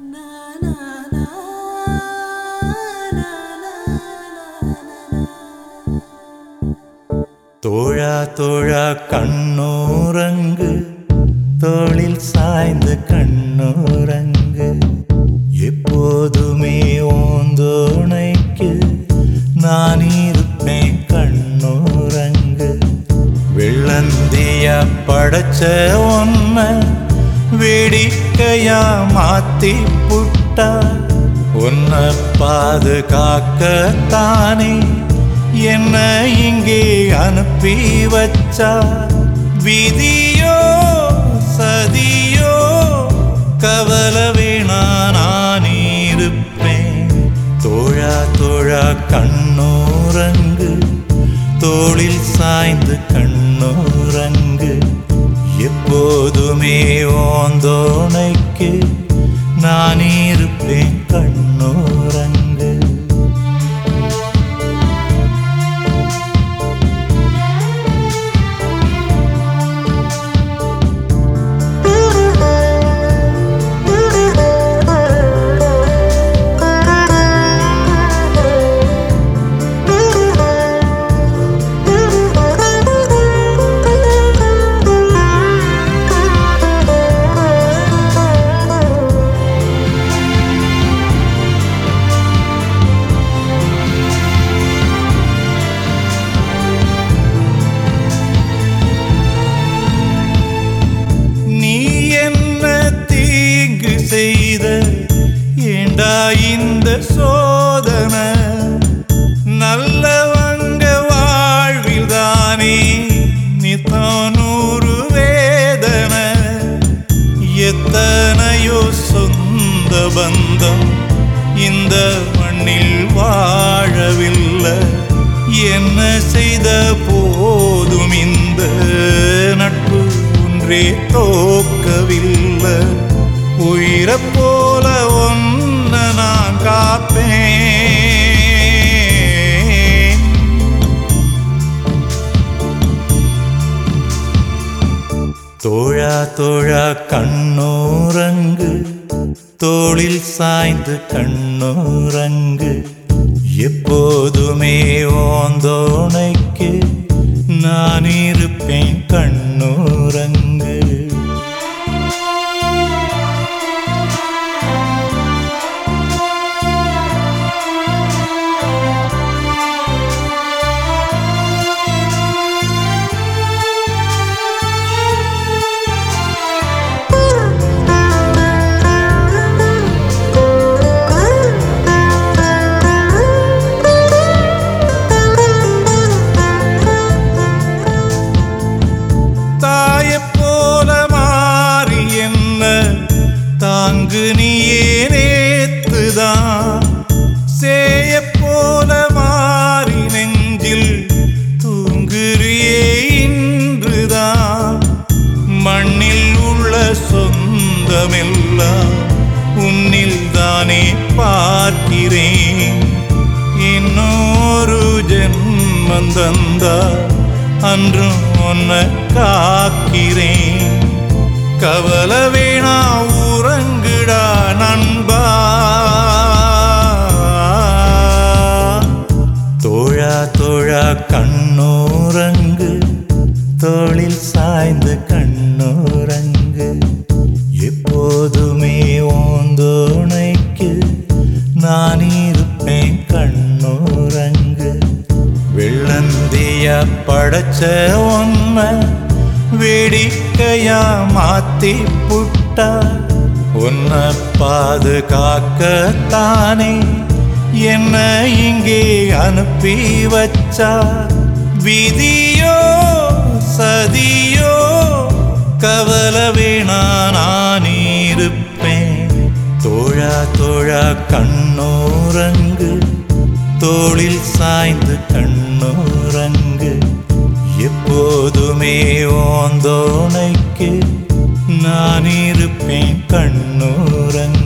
தோழா தோழா கண்ணோரங்கு தோளில் சாய்ந்து கண்ணோரங்கு எப்போதுமே ஓந்தோணைக்கு நான் இருப்பேன் கண்ணோரங்கு வெள்ளந்தியா படைச்ச ஒன்ன வேடிக்கையா மாத்தி புட்டா உன்னை பாதுகாக்கத்தானே என்ன இங்கே அனுப்பி வச்சா விதியோ சதியோ கவலை வேணா நான் இருப்பேன் தோழா தோழா கண்ணோரங்கு தோளில் சாய்ந்து கண்ணோரங்கு எப்போதுமே ஓந்தோணைக்கு நான் இருப்பேன் கண்ணோரங்கு நீ என்ன தீங்கு செய்த ஏண்டா இந்த சோதனை நல்லவங்க வாழ்வில் தானே நித்தனூறு வேதனை எத்தனையோ சொந்த பந்தம் இந்த மண்ணில் வாழவில்லை என்ன செய்த போதும் இந்த நட்பு ஒன்றே தோக்கவில்லை உயிரை போல ஒன்ன நான் காப்பேன் தோழா தோழா கண்ணோரங்கு தோளில் சாய்ந்து கண்ணோரங்கு எப்போதுமே ஓந்தோணைக்கு நான் இருப்பேன் கண்ணோரங்கு தாயைப் போல மாறி என்ன தாங்கு நீயே நேத்துதான் சேயப் போல மாறி நெஞ்சில் தூங்குறியே இன்றுதான் மண்ணில் உள்ள சொந்தமெல்லாம் உன்னில் தானே பார்க்கிறேன் இன்னொரு ஜென்மம் தந்தா அன்றும் உன்னை காக்கிறேன் கவலை வேணா ஊரங்குடா நண்பா தோழா தோழா கண்ணோரங்கு தோளில் சாய்ந்து கண்ணோரங்கு எப்போதுமே ஓந்தோணைக்கு நான் இருப்பேன் கண்ணோரங்கு வெள்ளந்தியா படைச்ச ஒன்ன வேடிக்கையா மாத்தி புட்டா உன்னை பாதுகாக்கத்தானே என்ன இங்கே அனுப்பி வச்சா விதியோ சதியோ கவலை வேணா நான் இருப்பேன் தோழா தோழா கண்ணோரங்கு தோளில் சாய்ந்து கண்ணோரங்கு எப்போதுமே ஓந்தோணைக்கு நான் இருப்பேன் கண்ணோரங்கு